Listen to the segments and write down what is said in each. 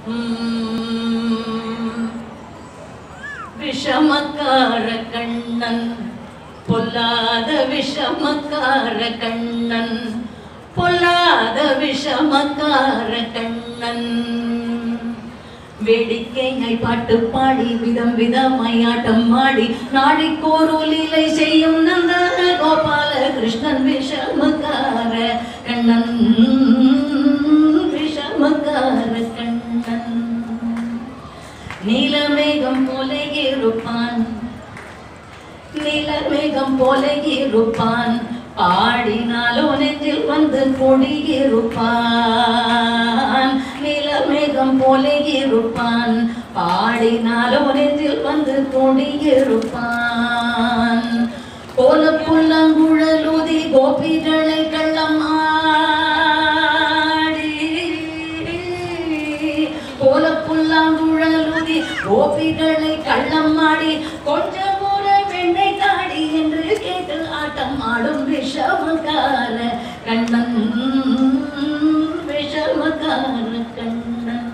உம், விஷமக்கார கண்ணன் பொல்லாத விஷமக்கார கண்ணன் பொல்லாத விஷமக்கார கண்ணன் வேடிக்கையை பாட்டு பாடி விதம் விதமாய் ஆட்டம் ஆடி நாடிக்கோரு லீலை செய்யும் நந்த கோபால கிருஷ்ணன் விஷமக்கார கண்ணன் விஷமக்கார கண்ணன் நீலமேகம் போல இருப்பான் நீலமேகம் போல இருப்பான் பாடினாலோ நெஞ்சில் வந்து குடியிருப்பான் நீலமேகம் போல இருப்பான் பாடினாலோ நெஞ்சில் வந்து குடியிருப்பான் கோல புல்லங்குழலுதி கோபிகளை கள்ளம் ஆடி கோல புல்லாங்குழலுதி கோபிகளை கள்ளம் ஆடி கொஞ்சம் கூட பெண்ணை தாடி என்று கேட்டு ஆட்டம் ஆடும் விஷமக்கார கண்ணன் விஷமக்கார கண்ணன்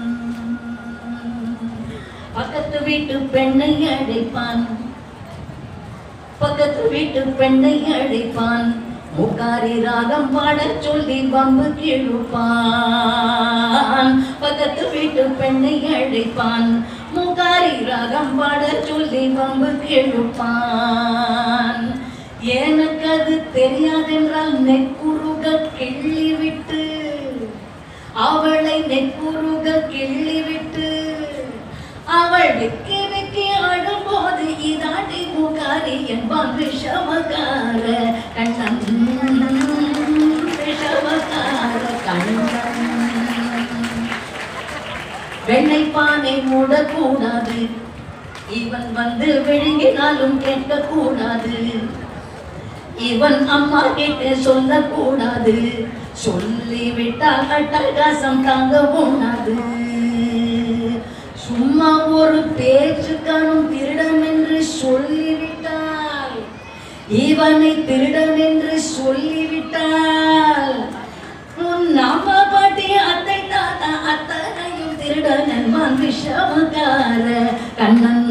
பக்கத்து வீட்டு பெண்ணை அழைப்பான் பக்கத்து வீட்டு பெண்ணை அழைப்பான் முக்காரி ராகம் பாட சொல்லி பம்பு கிழுப்பான் பக்கத்து வீட்டு பெண்ணை அழைப்பான் முக்காரி ராகம் பாட சொல்லி பம்பு கிழுப்பான் எனக்கு அது தெரியாதென்றால் நெக்குருக கிள்ளி விட்டு அவளை நெக்குருக கிள்ளி விட்டு அவள் வெக்கி வெக்கி ஆடும்போது இதாட்டி முகாரி என்பான் விஷமக்கார கண்ணன் விஷமக்கார கண்ணன் வெண்ணெய் பானை மூடக்கூடாது இவன் வந்து விழுங்கினாலும் கேட்கக்கூடாது இவன் அம்மா கிட்ட சொல்லக்கூடாது சொல்லிவிட்டால் அட்டகாசம் தாங்க உண்ணாது சும்மா ஒரு பேச்சுக்கானும் திருடன் என்று சொல்லிவிட்டால் இவனை திருடன் என்று சொல்லிவிட்டால் உன் அம்மா பாட்டி அத்தை தாத்தா அத்தனையும் திருடன் என்பான் விஷமக்கார கண்ணன்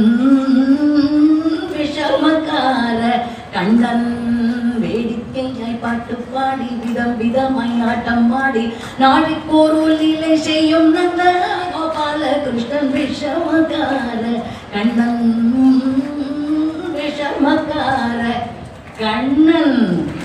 விஷமக்கார கண்ணன் வேடிக்கையாய் பாட்டு பாடி விதம் விதமாய் ஆட்டம் ஆடி நாளைக்கோரு லீலை செய்யும் நந்த கோபால கிருஷ்ணன் விஷமக்கார கண்ணன் விஷமக்கார கண்ணன்